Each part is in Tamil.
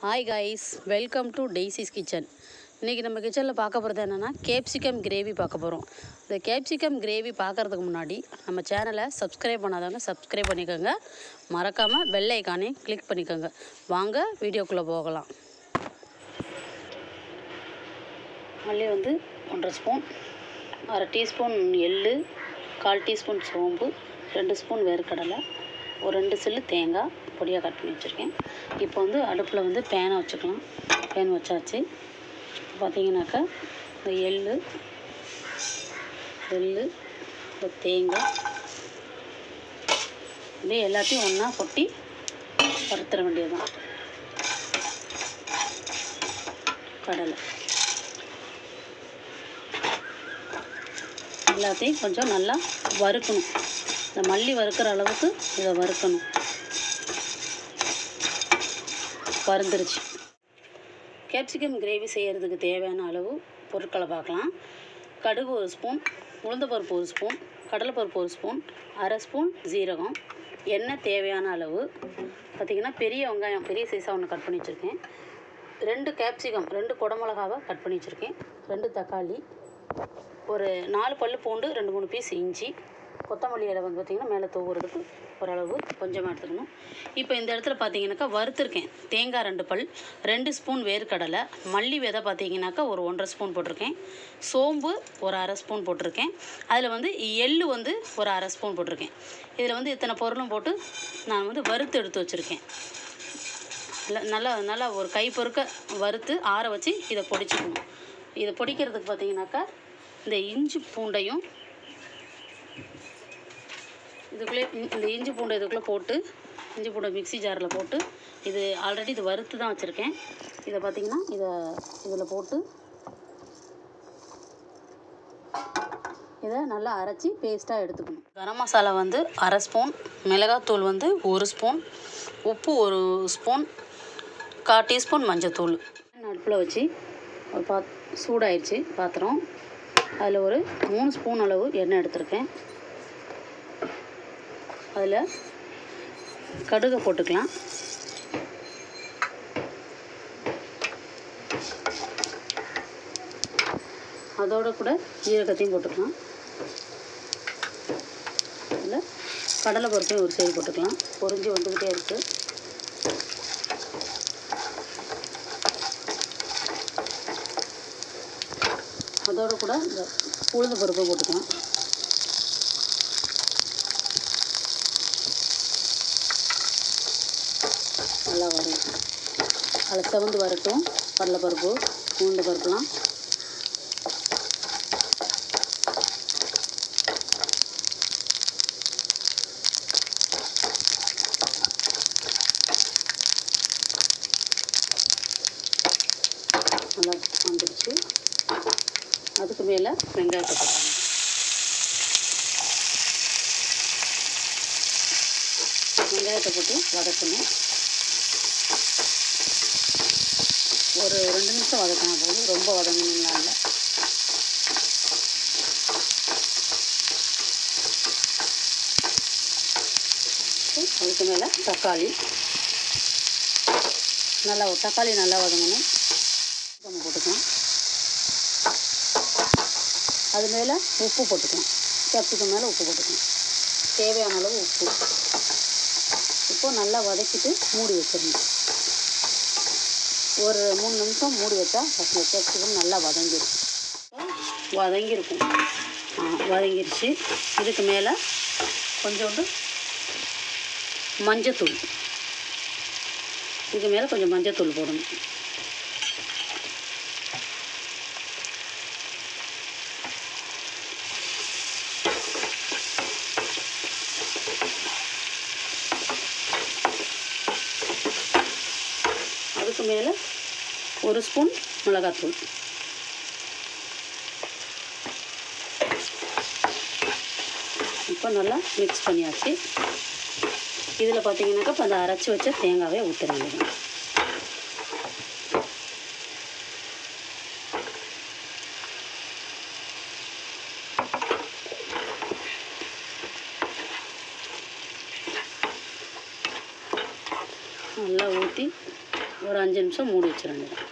hi guys welcome to Daisy's kitchen இன்றைக்கி நம்ம கிச்சனில் பார்க்க போகிறது என்னென்னா கேப்சிகம் கிரேவி பார்க்க போகிறோம் இந்த கேப்சிகம் கிரேவி பார்க்குறதுக்கு முன்னாடி நம்ம சேனலை சப்ஸ்கிரைப் பண்ணாதவங்க சப்ஸ்கிரைப் பண்ணிக்கோங்க மறக்காமல் பெல் ஐக்கானே கிளிக் பண்ணிக்கோங்க வாங்க வீடியோக்குள்ளே போகலாம் மல்லி வந்து ஒன்றரை ஸ்பூன் அரை டீஸ்பூன் எள்ளு கால் டீஸ்பூன் சோம்பு ரெண்டு ஸ்பூன் வேர்க்கடலை ஒரு ரெண்டு சில்லு தேங்காய் பொடியாக கட் பண்ணி வச்சுருக்கேன் இப்போ வந்து அடுப்பில் வந்து பேனை வச்சுக்கலாம் பேன் வச்சாச்சு பார்த்தீங்கன்னாக்கா இந்த எள்ளு எள்ளு இந்த தேங்காய் இப்படியே எல்லாத்தையும் ஒன்றா கொட்டி வறுத்துற வேண்டியதுதான் கடலை எல்லாத்தையும் கொஞ்சம் நல்லா வறுக்கணும் இந்த மல்லி வறுக்கிற அளவுக்கு இதை வறுக்கணும் வறுந்துருச்சு கேப்சிகம் கிரேவி செய்கிறதுக்கு தேவையான அளவு பொருட்களை பார்க்கலாம் கடுகு ஒரு ஸ்பூன் உளுந்தப்பருப்பு ஒரு ஸ்பூன் கடலைப்பருப்பு ஒரு ஸ்பூன் அரை ஸ்பூன் ஜீரகம் எண்ணெய் தேவையான அளவு பார்த்திங்கன்னா பெரிய வெங்காயம் பெரிய சைஸாக ஒன்று கட் பண்ணி வச்சுருக்கேன் ரெண்டு கேப்சிகம் ரெண்டு குடமிளகாவை கட் பண்ணி வச்சுருக்கேன் ரெண்டு தக்காளி ஒரு நாலு பல்லு பூண்டு ரெண்டு மூணு பீஸ் இஞ்சி கொத்தமல்லி இலை வந்து பார்த்திங்கன்னா மேலே தூவுறதுக்கு ஓரளவு கொஞ்சமாக எடுத்துக்கணும் இப்போ இந்த இடத்துல பார்த்தீங்கன்னாக்கா வறுத்துருக்கேன் தேங்காய் ரெண்டு பல் ரெண்டு ஸ்பூன் வேர்க்கடலை மல்லி விதை பார்த்தீங்கன்னாக்கா ஒரு ஒன்றரை ஸ்பூன் போட்டிருக்கேன் சோம்பு ஒரு அரை ஸ்பூன் போட்டிருக்கேன் அதில் வந்து எள்ளு வந்து ஒரு அரை ஸ்பூன் போட்டிருக்கேன் இதில் வந்து இத்தனை பொருளும் போட்டு நான் வந்து வறுத்து எடுத்து வச்சுருக்கேன் நல்லா நல்லா நல்லா ஒரு கை பொறுக்க வறுத்து ஆற வச்சு இதை பொடிச்சுக்கணும் இதை பொடிக்கிறதுக்கு பார்த்தீங்கன்னாக்கா இந்த இஞ்சி பூண்டையும் இதுக்குள்ளே இ- இந்த இஞ்சி பூண்டை இதுக்குள்ளே போட்டு இஞ்சி பூண்டை மிக்ஸி ஜாரில் போட்டு இது ஆல்ரெடி இது வறுத்து தான் வச்சுருக்கேன் இதை பார்த்தீங்கன்னா இதை இதில் போட்டு இதை நல்லா அரைச்சி பேஸ்ட்டாக எடுத்துக்கணும் கரம் மசாலா வந்து அரை ஸ்பூன் மிளகாத்தூள் வந்து ஒரு ஸ்பூன் உப்பு ஒரு ஸ்பூன் கால் டீஸ்பூன் மஞ்சத்தூள் அடுப்பில் வச்சு ஒரு பாத் சூடாயிடுச்சு பாத்திரம் அதில் ஒரு மூணு ஸ்பூன் அளவு எண்ணெய் எடுத்திருக்கேன் அதில் கடுகை போட்டுக்கலாம் அதோட கூட ஜீரகத்தையும் போட்டுக்கலாம் அதில் கடலை பருப்பையும் ஒரு சைடு போட்டுக்கலாம் பொரிஞ்சு வந்துக்கிட்டே இருக்குது அதோட கூட இந்த உளுந்து பருப்பை போட்டுக்கலாம் நல்லா வரும் அதில் செவந்து வரட்டும் கடலைப்பருப்பு உளுந்து பருப்புலாம் நல்லா வந்துடுச்சு அதுக்கு மேலே வெங்காயத்தை போட்டுக்கணும் வெங்காயத்தை போட்டு வதக்கணும் ஒரு ரெண்டு நிமிஷம் வதக்கினா போதும் ரொம்ப வதங்கணும்லாம் இல்லை அதுக்கு மேலே தக்காளி நல்லா தக்காளி நல்லா வதங்கணும் நம்ம போட்டுக்கலாம் அது மேலே உப்பு போட்டுக்கலாம் கேப்சிகம் மேலே உப்பு போட்டுக்கலாம் தேவையான அளவு உப்பு இப்போ நல்லா வதக்கிட்டு மூடி வச்சிடணும் ஒரு மூணு நிமிஷம் மூடி வச்சா அந்த கேப்சிகம் நல்லா வதங்கிடும் வதங்கியிருக்கும் ஆ, வதங்கிருச்சு இதுக்கு மேலே கொஞ்சோண்டு மஞ்சத்தூள் இதுக்கு மேலே கொஞ்சம் மஞ்சத்தூள் போடணும் அதுக்கு மேலே ஒரு ஸ்பூன் மிளகாத்தூள் இப்போ நல்லா மிக்ஸ் பண்ணியாச்சு இதில் பார்த்தீங்கன்னாக்கா இப்போ அந்த அரைச்சி வச்ச தேங்காவை ஊற்ற வேண்டியது நல்லா ஊற்றி ஒரு அஞ்சு நிமிஷம் மூடி வச்சிட வேண்டியது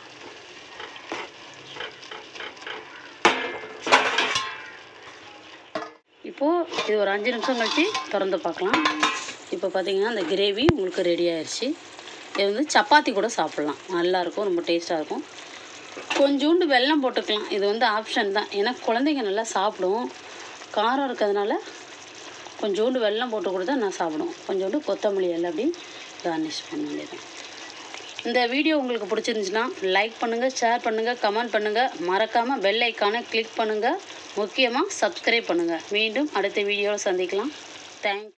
இப்போது இது ஒரு அஞ்சு நிமிஷம் கழிச்சு திறந்து பார்க்கலாம் இப்போ பார்த்தீங்கன்னா அந்த கிரேவி உங்களுக்கு ரெடி ஆயிடுச்சு இது வந்து சப்பாத்தி கூட சாப்பிட்லாம் நல்லாயிருக்கும் ரொம்ப டேஸ்ட்டாக இருக்கும் கொஞ்சோண்டு வெல்லம் போட்டுக்கலாம் இது வந்து ஆப்ஷன் தான் ஏன்னா குழந்தைங்க நல்லா சாப்பிடும் காரம் இருக்கிறதுனால கொஞ்சோண்டு வெல்லம் போட்டு கொடுத்தா நான் சாப்பிடுவோம் கொஞ்சோண்டு கொத்தமல்லி எல்லாம் அப்படி கார்னிஷ் பண்ண வேண்டியது இந்த வீடியோ உங்களுக்கு பிடிச்சிருந்துச்சுன்னா லைக் பண்ணுங்கள் ஷேர் பண்ணுங்கள் கமெண்ட் பண்ணுங்கள் மறக்காமல் பெல் ஐக்கானை கிளிக் பண்ணுங்கள் முக்கியமாக சப்ஸ்கிரைப் பண்ணுங்கள் மீண்டும் அடுத்த வீடியோவில் சந்திக்கலாம் தேங்க்